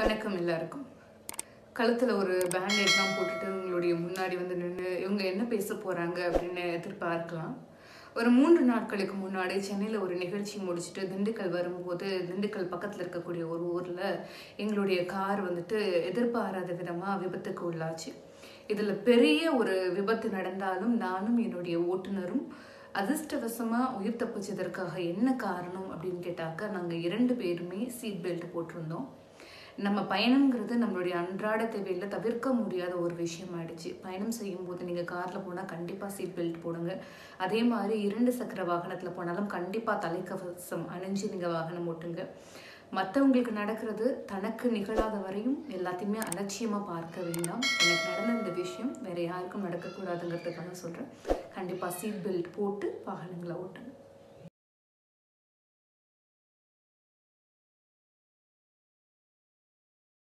வணக்கம் எல்லாருக்கும் கழுத்தில் ஒரு பேண்டேட்லாம் போட்டுட்டு உங்களுடைய முன்னாடி வந்து நின்று இவங்க என்ன பேச போகிறாங்க அப்படின்னு எதிர்பார்க்கலாம் ஒரு மூன்று நாட்களுக்கு முன்னாடி சென்னையில் ஒரு நிகழ்ச்சி முடிச்சுட்டு திண்டுக்கல் வரும்போது திண்டுக்கல் பக்கத்தில் இருக்கக்கூடிய ஒரு ஊரில் எங்களுடைய கார் வந்துட்டு எதிர்பாராத விதமாக விபத்துக்கு உள்ளாச்சு இதில் பெரிய ஒரு விபத்து நடந்தாலும் நானும் என்னுடைய ஓட்டுநரும் அதிர்ஷ்டவசமாக உயிர் தப்பிச்சதற்காக என்ன காரணம் அப்படின்னு கேட்டாக்கா நாங்கள் இரண்டு பேருமே சீட் பெல்ட் போட்டிருந்தோம் நம்ம பயணம்ங்கிறது நம்மளுடைய அன்றாட தேவையில் தவிர்க்க முடியாத ஒரு விஷயம் ஆயிடுச்சு பயணம் செய்யும்போது நீங்கள் காரில் போனால் கண்டிப்பாக சீட் பெல்ட் போடுங்க அதே மாதிரி இரண்டு சக்கர வாகனத்தில் போனாலும் கண்டிப்பாக தலைக்கவசம் அணிஞ்சு நீங்கள் வாகனம் ஓட்டுங்க மற்றவங்களுக்கு நடக்கிறது தனக்கு நிகழாத வரையும் எல்லாத்தையுமே அலட்சியமாக பார்க்க வேண்டாம் எனக்கு நடந்த இந்த விஷயம் வேற யாருக்கும் நடக்கக்கூடாதுங்கிறதுக்காக சொல்கிறேன் கண்டிப்பாக சீட் பெல்ட் போட்டு வாகனங்களை ஓட்டுங்க